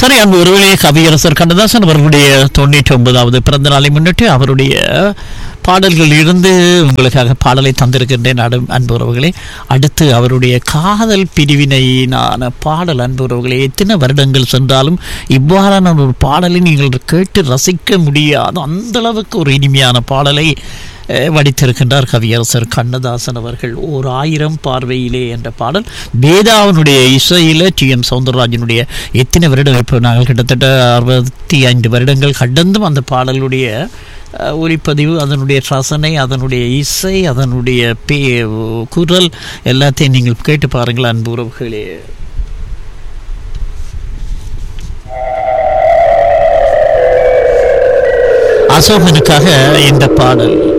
சரி அன்பு ஒருவேளை கவியரசர் கண்ணதாசன் அவர்களுடைய தொண்ணூற்றி ஒன்பதாவது பிறந்த நாளை முன்னிட்டு அவருடைய பாடல்களில் இருந்து உங்களுக்காக பாடலை தந்திருக்கின்றேன் அடு அன்புறவுகளே அடுத்து அவருடைய காதல் பிரிவினையினான பாடல் அன்புறவுகளே எத்தனை வருடங்கள் சென்றாலும் இவ்வாறான ஒரு பாடலை நீங்கள் கேட்டு ரசிக்க முடியாது அந்த அளவுக்கு ஒரு இனிமையான பாடலை அஹ், வடித்திருக்கின்றார் கவியரசர் கண்ணதாசன் அவர்கள் ஓர் ஆயிரம் பார்வையிலே என்ற பாடல் வேதாவனுடைய இசையில டி எம் சவுந்தரராஜனுடைய எத்தனை வருடம் இப்போ நாங்கள் கிட்டத்தட்ட அறுபத்தி ஐந்து வருடங்கள் கடந்தும் அந்த பாடலுடைய அஹ், ஒலிப்பதிவு அதனுடைய ரசனை அதனுடைய இசை அதனுடைய பே குரல் எல்லாத்தையும் நீங்கள் கேட்டு பாருங்கள் அன்பு உறவுகளே அசோகனுக்காக இந்த பாடல்